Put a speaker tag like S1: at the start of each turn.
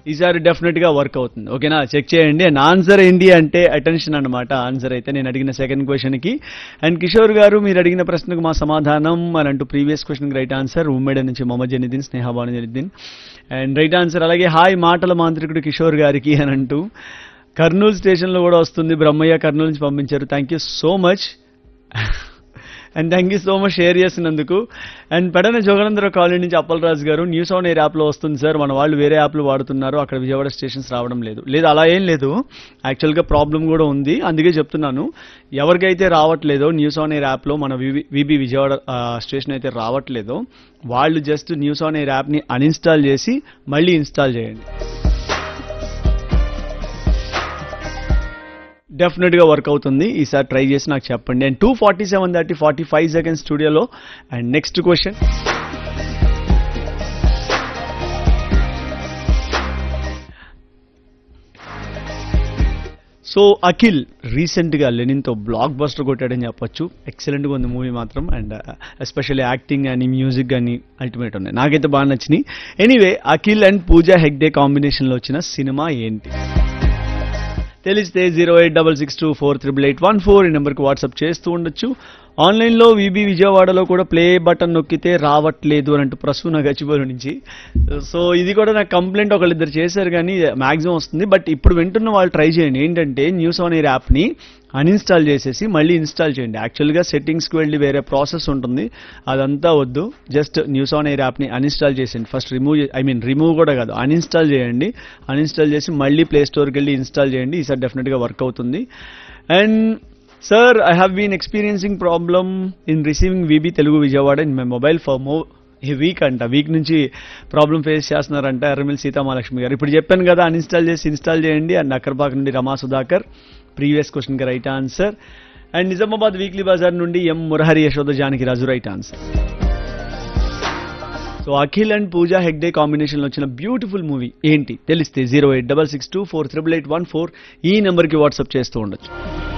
S1: ఈసారి డెఫినెట్ గా వర్క్ అవుతుంది ఓకేనా చెక్ చేయండి అండ్ ఆన్సర్ ఏంటి అంటే అటెన్షన్ అన్నమాట ఆన్సర్ అయితే నేను అడిగిన సెకండ్ క్వశ్చన్ కి అండ్ కిషోర్ గారు మీరు అడిగిన ప్రశ్నకు మా సమాధానం అని అంటూ previous question right answer Ummeda నుంచి Mohammed Janiddin Snehabanu Janiddin and right answer అలాగే హాయ్ మాటల మాంత్రికుడు కిషోర్ గారికి అని అంటూ కర్నూలు స్టేషన్లో కూడా వస్తుంది బ్రహ్మయ్య కర్నూలు నుంచి పంపించారు thank you so much and thank you so much share చేసినందుకు అండ్ పెడన జోగనందర కాలనీ నుంచి అప్పలరాజు గారు న్యూస్ ఆన్ ఎయిర్ యాప్లో వస్తుంది సార్ మన వాళ్ళు వేరే యాప్లు వాడుతున్నారు అక్కడ విజయవాడ స్టేషన్స్ రావడం లేదు లేదు అలా ఏం లేదు యాక్చువల్గా ప్రాబ్లం కూడా ఉంది అందుకే చెప్తున్నాను ఎవరికైతే రావట్లేదో న్యూస్ ఆన్ ఎయిర్ యాప్లో మన వివి విబి విజయవాడ ఆ, స్టేషన్ అయితే రావట్లేదో వాళ్ళు జస్ట్ న్యూస్ ఆన్ ఎయిర్ యాప్ని అన్ఇన్స్టాల్ చేసి మళ్ళీ ఇన్స్టాల్ చేయండి డెఫినెట్ గా వర్క్ అవుతుంది ఈసారి ట్రై చేసి నాకు చెప్పండి and two forty seven thirty forty five second స్టూడియోలో and next question so Akhil recent గా లెనిన్ తో బ్లాక్ బస్టర్ కొట్టాడని చెప్పొచ్చు ఎక్సలెంట్ గా ఉంది మూవీ మాత్రం అండ్ ఎస్పెషల్లీ యాక్టింగ్ కానీ మ్యూజిక్ కానీ అల్టిమేట్ ఉన్నాయి నాకైతే బాగా నచ్చినాయి anyway Akhil and Pooja Hegde combination లో వచ్చిన సినిమా ఏంటి తెలిస్తే zero eight double six two four triple eight one four ఈ నెంబర్కి వాట్సాప్ చేస్తూ ఉండొచ్చు ఆన్లైన్లో విబి విజయవాడలో కూడా ప్లే బటన్ నొక్కితే రావట్లేదు అని అంటూ ప్రసూన గచ్చిబోలు నుంచి సో ఇది కూడా నాకు కంప్లైంట్ ఒకళ్ళిద్దరు చేశారు కానీ మాక్సిమం వస్తుంది బట్ ఇప్పుడు వింటున్న వాళ్ళు ట్రై చేయండి ఏంటంటే న్యూస్ ఆన్ ఎయిర్ యాప్ని అన్ఇన్స్టాల్ చేసేసి మళ్ళీ ఇన్స్టాల్ చేయండి యాక్చువల్గా సెట్టింగ్స్కి వెళ్ళి వేరే ప్రాసెస్ ఉంటుంది అదంతా వద్దు జస్ట్ న్యూస్ ఆన్ ఎయిర్ యాప్ని అన్ఇన్స్టాల్ చేసేయండి first remove I mean remove కూడా కాదు అన్ఇన్స్టాల్ చేయండి అన్ఇన్స్టాల్ చేసి మళ్ళీ ప్లే స్టోర్కి వెళ్ళి ఇన్స్టాల్ చేయండి ఈసారి డెఫినెట్గా వర్క్ అవుతుంది and sir I have been experiencing problem in receiving VB Telugu Vijayawada in my mobile for more a week అంట వీక్ నుంచి ప్రాబ్లం ఫేస్ చేస్తున్నారంట ఎర్రమిల్ సీతామహాలక్ష్మి గారు ఇప్పుడు చెప్పాను కదా అన్ఇన్స్టాల్ చేసి ఇన్స్టాల్ చేయండి అండ్ అక్కర్పాక్ నుండి రమా సుధాకర్ ప్రీవియస్ క్వశ్చన్కి right answer and Nizamabad weekly bazaar నుండి M Murahari Yashoda Janaki Raju right answer so Akhil and Pooja Hegde కాంబినేషన్లో వచ్చిన బ్యూటిఫుల్ మూవీ ఏంటి తెలిస్తే zero eight double six two four triple eight one four ఈ నెంబర్కి వాట్సాప్ చేస్తూ ఉండొచ్చు